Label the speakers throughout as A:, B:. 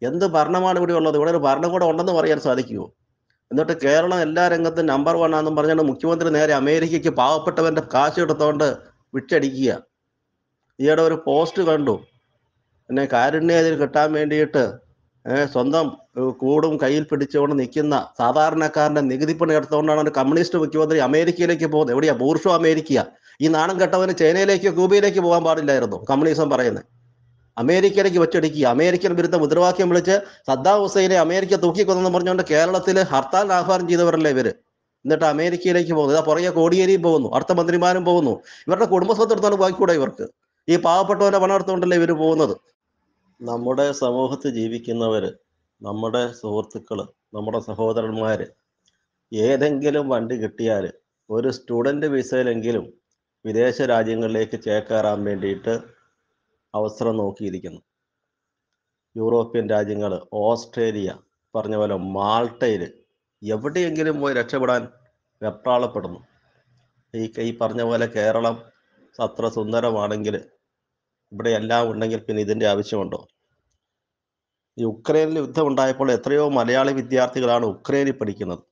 A: എന്ത് ഭരണമാണ് ഇവിടെ ഉള്ളത് ഇവിടെ ഒരു ഭരണകൂടം ഉണ്ടെന്ന് പറയാൻ സാധിക്കുമോ എന്നിട്ട് കേരളം എല്ലാ രംഗത്തും നമ്പർ വൺ ആണെന്നും പറഞ്ഞുകൊണ്ട് മുഖ്യമന്ത്രി നേരെ അമേരിക്കയ്ക്ക് പാവപ്പെട്ടവന്റെ കാശ് എടുത്തോണ്ട് വിറ്റടിക്കുക ഈയിടെ ഒരു പോസ്റ്റ് കണ്ടു പിന്നെ കാരുണ്യതിൽ കിട്ടാൻ വേണ്ടിയിട്ട് ഏഹ് സ്വന്തം ഏഹ് കൂടും കയ്യിൽ പിടിച്ചുകൊണ്ട് നിൽക്കുന്ന സാധാരണക്കാരന്റെ നികുതിപ്പണി എടുത്തുകൊണ്ടാണ് ഒരു കമ്മ്യൂണിസ്റ്റ് മുഖ്യമന്ത്രി അമേരിക്കയിലേക്ക് പോകുന്നത് എവിടെയാ ബൂർഷോ അമേരിക്ക ഈ നാണം കെട്ടവന് ചൈനയിലേക്കോ ക്യൂബയിലേക്ക് പോകാൻ പാടില്ലായിരുന്നു കമ്മ്യൂണിസം പറയുന്നത് അമേരിക്കയിലേക്ക് വെച്ചടിക്കുക അമേരിക്കൻ വിരുദ്ധ മുദ്രാവാക്യം വിളിച്ച് സദ്ദാം ഹുസൈനെ അമേരിക്ക തൂക്കിക്കൊന്നെന്ന് പറഞ്ഞുകൊണ്ട് കേരളത്തിൽ ഹർത്താൽ ആഹ്വാനം ചെയ്തവരല്ലേ ഇവര് എന്നിട്ട് അമേരിക്കയിലേക്ക് പോകുന്നു ഇതാ പുറകെ കോടിയേരിയും പോകുന്നു അടുത്ത മന്ത്രിമാരും പോകുന്നു ഇവരുടെ കുടുംബസ്വത്ത് എടുത്താണ് ബാക്കിക്കൂടെ ഇവർക്ക് ഈ പാവപ്പെട്ടവന്റെ പണം എടുത്തുകൊണ്ടല്ലേ ഇവര് പോകുന്നത് നമ്മുടെ സമൂഹത്തിൽ ജീവിക്കുന്നവര് നമ്മുടെ സുഹൃത്തുക്കള് നമ്മുടെ സഹോദരന്മാര് ഏതെങ്കിലും വണ്ടി കിട്ടിയാൽ ഒരു സ്റ്റുഡന്റ് വിസയിലെങ്കിലും വിദേശ രാജ്യങ്ങളിലേക്ക് ചേക്കേറാൻ വേണ്ടിയിട്ട് അവസരം നോക്കിയിരിക്കുന്നു യൂറോപ്യൻ രാജ്യങ്ങൾ ഓസ്ട്രേലിയ പറഞ്ഞ പോലെ മാൾട്ടയിൽ എവിടെയെങ്കിലും പോയി രക്ഷപ്പെടാൻ വെപ്രാളപ്പെടുന്നു ഈ ഈ പറഞ്ഞ പോലെ കേരളം അത്ര സുന്ദരമാണെങ്കിൽ ഇവിടെ എല്ലാം ഉണ്ടെങ്കിൽ പിന്നെ ഇതിൻ്റെ ആവശ്യമുണ്ടോ ഈ ഉക്രൈനിൽ യുദ്ധം ഉണ്ടായപ്പോൾ എത്രയോ മലയാളി വിദ്യാർത്ഥികളാണ് ഉക്രൈനിൽ പഠിക്കുന്നത്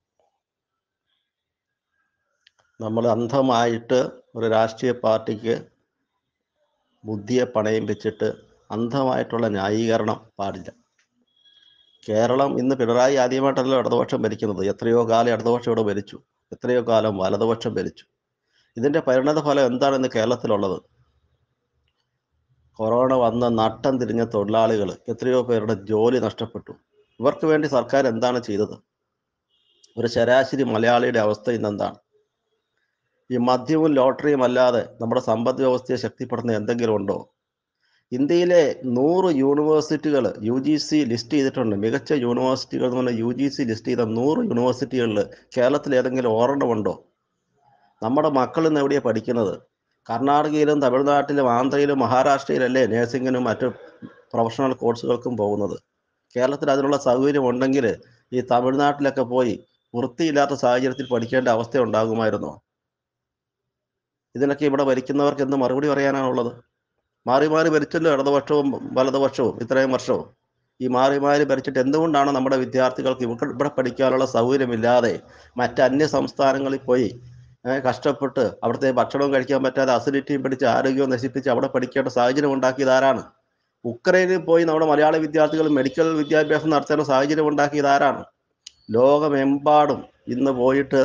A: നമ്മൾ അന്ധമായിട്ട് ഒരു രാഷ്ട്രീയ പാർട്ടിക്ക് ബുദ്ധിയെ പണയം വെച്ചിട്ട് അന്ധമായിട്ടുള്ള ന്യായീകരണം പാടില്ല കേരളം ഇന്ന് പിണറായി ആദ്യമായിട്ടല്ലോ ഇടതുപക്ഷം ഭരിക്കുന്നത് എത്രയോ കാലം ഇടതുപക്ഷം ഇവിടെ ഭരിച്ചു എത്രയോ കാലം വലതുപക്ഷം ഭരിച്ചു ഇതിന്റെ പരിണത ഫലം എന്താണ് കേരളത്തിലുള്ളത് കൊറോണ വന്ന നട്ടം തിരിഞ്ഞ തൊഴിലാളികൾ എത്രയോ പേരുടെ ജോലി നഷ്ടപ്പെട്ടു ഇവർക്ക് വേണ്ടി സർക്കാർ എന്താണ് ചെയ്തത് ഒരു ശരാശരി മലയാളിയുടെ അവസ്ഥ ഇന്ന് എന്താണ് ഈ മദ്യവും ലോട്ടറിയും അല്ലാതെ നമ്മുടെ സമ്പദ് വ്യവസ്ഥയെ ശക്തിപ്പെടുന്ന എന്തെങ്കിലും ഉണ്ടോ ഇന്ത്യയിലെ നൂറ് യൂണിവേഴ്സിറ്റികൾ യു ജി സി ലിസ്റ്റ് ചെയ്തിട്ടുണ്ട് മികച്ച യൂണിവേഴ്സിറ്റികൾ എന്ന് പറഞ്ഞാൽ യു ജി സി ലിസ്റ്റ് ചെയ്ത നൂറ് യൂണിവേഴ്സിറ്റികളിൽ കേരളത്തിൽ ഏതെങ്കിലും ഒരെണ്ണമുണ്ടോ നമ്മുടെ മക്കൾ ഇന്ന് എവിടെയാണ് പഠിക്കുന്നത് കർണാടകയിലും തമിഴ്നാട്ടിലും ആന്ധ്രയിലും മഹാരാഷ്ട്രയിലല്ലേ നേഴ്സിങ്ങിനും മറ്റു പ്രൊഫഷണൽ കോഴ്സുകൾക്കും പോകുന്നത് കേരളത്തിൽ അതിനുള്ള സൗകര്യം ഉണ്ടെങ്കിൽ ഈ തമിഴ്നാട്ടിലൊക്കെ പോയി വൃത്തിയില്ലാത്ത സാഹചര്യത്തിൽ പഠിക്കേണ്ട അവസ്ഥ ഉണ്ടാകുമായിരുന്നോ ഇതിനൊക്കെ ഇവിടെ ഭരിക്കുന്നവർക്ക് എന്ത് മറുപടി പറയാനാണുള്ളത് മാറി മാറി ഭരിച്ചല്ലോ ഇടതുപക്ഷവും വലതുപക്ഷവും ഇത്രയും വർഷവും ഈ മാറി മാറി ഭരിച്ചിട്ട് എന്തുകൊണ്ടാണ് നമ്മുടെ വിദ്യാർത്ഥികൾക്ക് ഇവിടെ ഇവിടെ പഠിക്കാനുള്ള സൗകര്യമില്ലാതെ മറ്റ് അന്യ സംസ്ഥാനങ്ങളിൽ പോയി ഏഹ് കഷ്ടപ്പെട്ട് അവിടുത്തെ ഭക്ഷണവും കഴിക്കാൻ പറ്റാതെ അസിഡിറ്റിയും പിടിച്ച് ആരോഗ്യവും നശിപ്പിച്ച് അവിടെ പഠിക്കേണ്ട സാഹചര്യം ഉണ്ടാക്കിയത് ആരാണ് ഉക്രൈനിൽ പോയി നമ്മുടെ മലയാള വിദ്യാർത്ഥികൾ മെഡിക്കൽ വിദ്യാഭ്യാസം നടത്താനുള്ള സാഹചര്യം ഉണ്ടാക്കിയത് ആരാണ് ലോകമെമ്പാടും ഇന്ന് പോയിട്ട്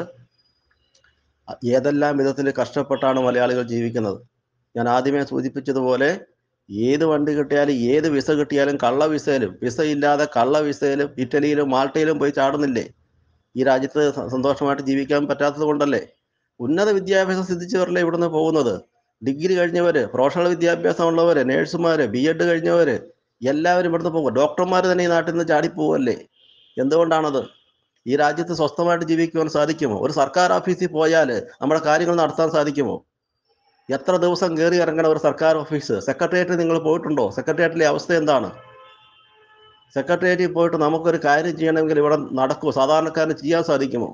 A: ഏതെല്ലാം വിധത്തിൽ കഷ്ടപ്പെട്ടാണ് മലയാളികൾ ജീവിക്കുന്നത് ഞാൻ ആദ്യമേ സൂചിപ്പിച്ചതുപോലെ ഏത് വണ്ടി കിട്ടിയാലും ഏത് വിസ കിട്ടിയാലും കള്ള വിസയിലും വിസ ഇല്ലാതെ കള്ള വിസയിലും ഇറ്റലിയിലും മാൾട്ടയിലും പോയി ചാടുന്നില്ലേ ഈ രാജ്യത്ത് സ- സന്തോഷമായിട്ട് ജീവിക്കാൻ പറ്റാത്തത് കൊണ്ടല്ലേ ഉന്നത വിദ്യാഭ്യാസം സിദ്ധിച്ചവരല്ലേ ഇവിടുന്ന് പോകുന്നത് ഡിഗ്രി കഴിഞ്ഞവര് പ്രൊഫഷണൽ വിദ്യാഭ്യാസം ഉള്ളവര് നേഴ്സുമാര് ബി എഡ് കഴിഞ്ഞവര് എല്ലാവരും ഇവിടുന്ന് പോകും ഡോക്ടർമാർ തന്നെ ഈ നാട്ടിൽ നിന്ന് ചാടിപ്പോവല്ലേ എന്തുകൊണ്ടാണത് ഈ രാജ്യത്ത് സ്വസ്ഥമായിട്ട് ജീവിക്കുവാൻ സാധിക്കുമോ ഒരു സർക്കാർ ഓഫീസിൽ പോയാൽ നമ്മുടെ കാര്യങ്ങൾ നടത്താൻ സാധിക്കുമോ എത്ര ദിവസം കയറി ഇറങ്ങണം ഒരു സർക്കാർ ഓഫീസ് സെക്രട്ടേറിയറ്റ് നിങ്ങൾ പോയിട്ടുണ്ടോ സെക്രട്ടേറിയറ്റിലെ അവസ്ഥ എന്താണ് സെക്രട്ടേറിയറ്റിൽ പോയിട്ട് നമുക്കൊരു കാര്യം ചെയ്യണമെങ്കിൽ ഇവിടെ നടക്കുമോ സാധാരണക്കാരന് ചെയ്യാൻ സാധിക്കുമോ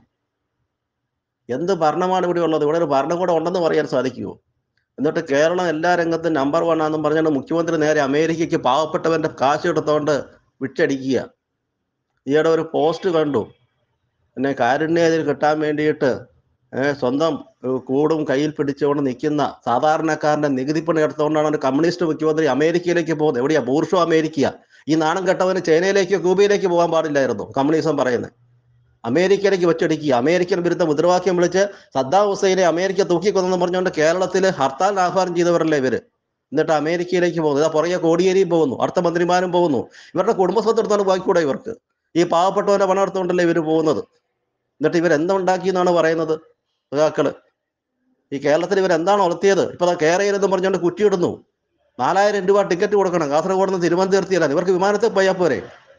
A: എന്ത് ഭരണമാണ് ഇവിടെ ഉള്ളത് ഇവിടെ ഒരു ഭരണകൂടം ഉണ്ടെന്ന് പറയാൻ സാധിക്കുമോ എന്നിട്ട് കേരളം എല്ലാ രംഗത്തും നമ്പർ വൺ ആണെന്നും പറഞ്ഞുകൊണ്ട് മുഖ്യമന്ത്രി നേരെ അമേരിക്കയ്ക്ക് പാവപ്പെട്ടവന്റെ കാശ് എടുത്തോണ്ട് വിറ്റടിക്കുക ഈയിടെ ഒരു പോസ്റ്റ് കണ്ടു പിന്നെ കാരുണ്യതിൽ കിട്ടാൻ വേണ്ടിയിട്ട് ഏഹ് സ്വന്തം ഏഹ് കൂടും കയ്യിൽ പിടിച്ചുകൊണ്ട് നിൽക്കുന്ന സാധാരണക്കാരന്റെ നികുതിപ്പണി എടുത്തുകൊണ്ടാണ് ഒരു കമ്മ്യൂണിസ്റ്റ് മുഖ്യമന്ത്രി അമേരിക്കയിലേക്ക് പോകുന്നത് എവിടെയാ ബൂർഷോ അമേരിക്ക ഈ നാണം കെട്ടവന് ചൈനയിലേക്കോ ക്യൂബയിലേക്ക് പോകാൻ പാടില്ലായിരുന്നു കമ്മ്യൂണിസം പറയുന്നത് അമേരിക്കയിലേക്ക് വെച്ചടിക്കുക അമേരിക്കൻ വിരുദ്ധ മുദ്രാവാക്യം വിളിച്ച് സദ്ദാം ഹുസൈനെ അമേരിക്ക തൂക്കിക്കൊന്നെന്ന് പറഞ്ഞുകൊണ്ട് കേരളത്തിൽ ഹർത്താൽ ആഹ്വാനം ചെയ്തവരല്ലേ ഇവര് എന്നിട്ട് അമേരിക്കയിലേക്ക് പോകുന്നു ഇതാ പുറകെ കോടിയേരിയും പോകുന്നു അടുത്ത മന്ത്രിമാരും പോകുന്നു ഇവരുടെ കുടുംബസ്വത്ത് എടുത്താണ് ബാക്കിക്കൂടെ ഇവർക്ക് ഈ പാവപ്പെട്ടവന്റെ പണം എടുത്തുകൊണ്ടല്ലേ ഇവര് പോകുന്നത് എന്നിട്ട് ഇവരെന്തുണ്ടാക്കി എന്നാണ് പറയുന്നത് സഖാക്കള് ഈ കേരളത്തിൽ ഇവരെന്താണ് വളർത്തിയത് ഇപ്പൊ ദാ കേരളയിലെന്ന് പറഞ്ഞുകൊണ്ട് കുറ്റിയിടുന്നു നാലായിരം രൂപ ടിക്കറ്റ് കൊടുക്കണം കാസർഗോഡ് നിന്ന് തിരുവനന്തപുരത്തിലാണ് ഇവർക്ക് വിമാനത്തിൽ പോയാൽ പോരെ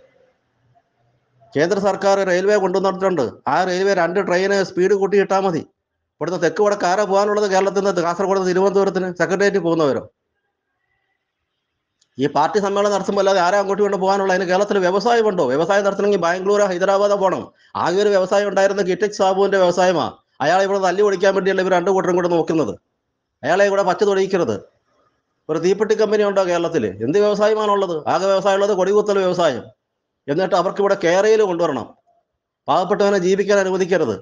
A: കേന്ദ്ര സർക്കാർ റെയിൽവേ കൊണ്ടുവന്നിട്ടുണ്ട് ആ റെയിൽവേ രണ്ട് ട്രെയിന് സ്പീഡ് കൂട്ടി ഇട്ടാൽ മതി ഇവിടുന്ന് തെക്ക് വടക്ക് ആരാ പോകാനുള്ളത് കേരളത്തിൽ നിന്ന് കാസർഗോഡ് നിന്ന് തിരുവനന്തപുരത്തിന് സെക്രട്ടേറിയറ്റ് പോകുന്നവരോ ഈ പാർട്ടി സമ്മേളനം നടത്തുമ്പോൾ അല്ലാതെ ആരാ അങ്ങോട്ട് കൊണ്ട് പോകാനുള്ള അതിന് കേരളത്തിൽ വ്യവസായമുണ്ടോ വ്യവസായം നടത്തണമെങ്കിൽ ബാംഗ്ലൂരോ ഹൈദരാബാദോ പോകണം ആകെ ഒരു വ്യവസായം ഉണ്ടായിരുന്ന കിറ്റക് സാബുവിന്റെ വ്യവസായമാ അയാളെ ഇവിടെ തല്ലി ഓടിക്കാൻ വേണ്ടിയല്ല ഇവർ രണ്ടു കൂട്ടരും കൂടെ നോക്കുന്നത് അയാളെ ഇവിടെ പച്ച തൊടിയിക്കരുത് ഒരു തീപ്പെട്ടി കമ്പനി ഉണ്ടോ കേരളത്തിൽ എന്ത് വ്യവസായമാണുള്ളത് ആകെ വ്യവസായം ഉള്ളത് കൊടികുത്തൽ വ്യവസായം എന്നിട്ട് അവർക്ക് ഇവിടെ കേരയിൽ കൊണ്ടുവരണം പാവപ്പെട്ടവനെ ജീവിക്കാൻ അനുവദിക്കരുത്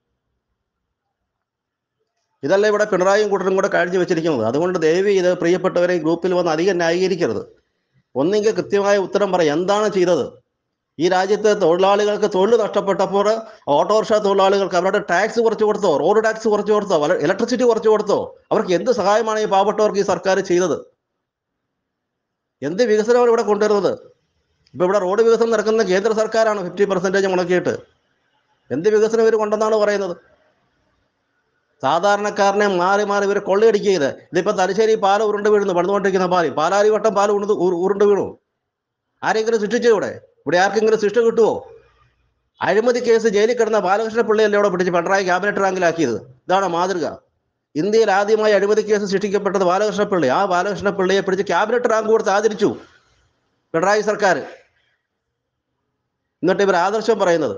A: ഇതല്ല ഇവിടെ പിണറായിയും കൂട്ടരും കൂടെ കാഴ്ച വെച്ചിരിക്കുന്നത് അതുകൊണ്ട് ദയവ് ഇത് പ്രിയപ്പെട്ടവരെ ഈ ഗ്രൂപ്പിൽ വന്ന് അധികം ന്യായീകരിക്കരുത് ഒന്നെങ്കിൽ കൃത്യമായ ഉത്തരം പറ എന്താണ് ചെയ്തത് ഈ രാജ്യത്തെ തൊഴിലാളികൾക്ക് തൊഴിൽ നഷ്ടപ്പെട്ടപ്പോൾ ഓട്ടോറിക്ഷ തൊഴിലാളികൾക്ക് അവരുടെ ടാക്സ് കുറച്ച് കൊടുത്തോ റോഡ് ടാക്സ് കുറച്ച് കൊടുത്തോ ഇലക്ട്രിസിറ്റി കുറച്ച് കൊടുത്തോ അവർക്ക് എന്ത് സഹായമാണ് ഈ പാവപ്പെട്ടവർക്ക് ഈ സർക്കാർ ചെയ്തത് എന്ത് വികസനമാണ് ഇവിടെ കൊണ്ടുവരുന്നത് ഇപ്പൊ ഇവിടെ റോഡ് വികസനം നടക്കുന്ന കേന്ദ്ര സർക്കാരാണ് ഫിഫ്റ്റി പെർസെൻറ്റേജ് മുടക്കിയിട്ട് എന്ത് വികസനം ഇവർ കൊണ്ടെന്നാണ് പറയുന്നത് സാധാരണക്കാരനെ മാറി മാറി ഇവർ കൊള്ളയടിക്കുക ഇത് ഇതിപ്പോ തലശ്ശേരി പാല ഉരുണ്ട് വീഴുന്നു പണിതുകൊണ്ടിരിക്കുന്ന പാല് പാലാരി വട്ടം പാല് ഉരുണ്ട് ഉരു- ഉരുണ്ട് വീണു ആരെങ്കിലും സൃഷ്ടിച്ചോ ഇവിടെ ഇവിടെ ആർക്കെങ്കിലും ശിക്ഷ കിട്ടുമോ അഴിമതി കേസ് ജയിലിൽ കിടന്ന ബാലകൃഷ്ണ പിള്ളയല്ലേ ഇവിടെ പിടിച്ച് പിണറായി ക്യാബിനറ്റ് റാങ്കിലാക്കിയത് ഇതാണ് മാതൃക ഇന്ത്യയിൽ ആദ്യമായി അഴിമതി കേസ് സൃഷ്ടിക്കപ്പെട്ടത് ബാലകൃഷ്ണ പിള്ളി ആ ബാലകൃഷ്ണ പിള്ളയെ പിടിച്ച് ക്യാബിനറ്റ് റാങ്ക് കൊടുത്ത് ആദരിച്ചു പിണറായി സർക്കാർ എന്നിട്ട് ഇവർ ആദർശം പറയുന്നത്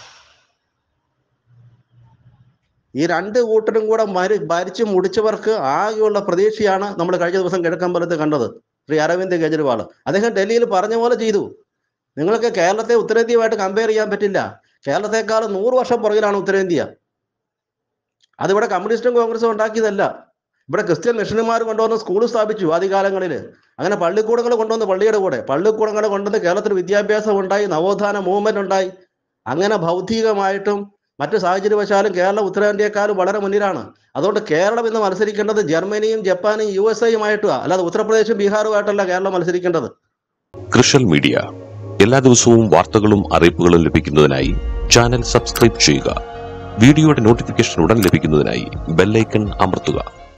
A: ഈ രണ്ട് കൂട്ടരും കൂടെ മരി ഭരിച്ചു മുടിച്ചവർക്ക് ആകെയുള്ള പ്രതീക്ഷയാണ് നമ്മൾ കഴിഞ്ഞ ദിവസം കിഴക്കമ്പലത്ത് കണ്ടത് ശ്രീ അരവിന്ദ് കെജ്രിവാൾ അദ്ദേഹം ഡൽഹിയിൽ പറഞ്ഞ പോലെ ചെയ്തു നിങ്ങൾക്ക് കേരളത്തെ ഉത്തരേന്ത്യയുമായിട്ട് കമ്പയർ ചെയ്യാൻ പറ്റില്ല കേരളത്തെക്കാൾ നൂറ് വർഷം പുറകിലാണ് ഉത്തരേന്ത്യ അതിവിടെ കമ്മ്യൂണിസ്റ്റും കോൺഗ്രസും ഉണ്ടാക്കിയതല്ല ഇവിടെ ക്രിസ്ത്യൻ മിഷണറിമാർ കൊണ്ടുവന്ന് സ്കൂൾ സ്ഥാപിച്ചു ആദ്യകാലങ്ങളിൽ അങ്ങനെ പള്ളിക്കൂടങ്ങൾ കൊണ്ടുവന്ന് പള്ളിയുടെ കൂടെ പള്ളിക്കൂടങ്ങൾ കൊണ്ടുവന്ന് കേരളത്തിൽ വിദ്യാഭ്യാസം ഉണ്ടായി നവോത്ഥാന മൂവ്മെന്റ് ഉണ്ടായി അങ്ങനെ ഭൗതികമായിട്ടും മറ്റ് സാഹചര്യവശാലും കേരളം ഉത്തരേന്ത്യയെക്കാളും വളരെ മുന്നിലാണ് അതുകൊണ്ട് കേരളം ഇന്ന് മത്സരിക്കേണ്ടത് ജർമ്മനിയും ജപ്പാനും യു എസ് എയുമായിട്ടുമാണ് അല്ലാതെ ഉത്തർപ്രദേശും ബീഹാറുമായിട്ടല്ല കേരളം മത്സരിക്കേണ്ടത്
B: കൃഷൽ മീഡിയ എല്ലാ ദിവസവും വാർത്തകളും അറിയിപ്പുകളും ലഭിക്കുന്നതിനായി ചാനൽ സബ്സ്ക്രൈബ് ചെയ്യുക വീഡിയോയുടെ നോട്ടിഫിക്കേഷൻ ഉടൻ ലഭിക്കുന്നതിനായി ബെല്ലൈക്കൺ അമർത്തുക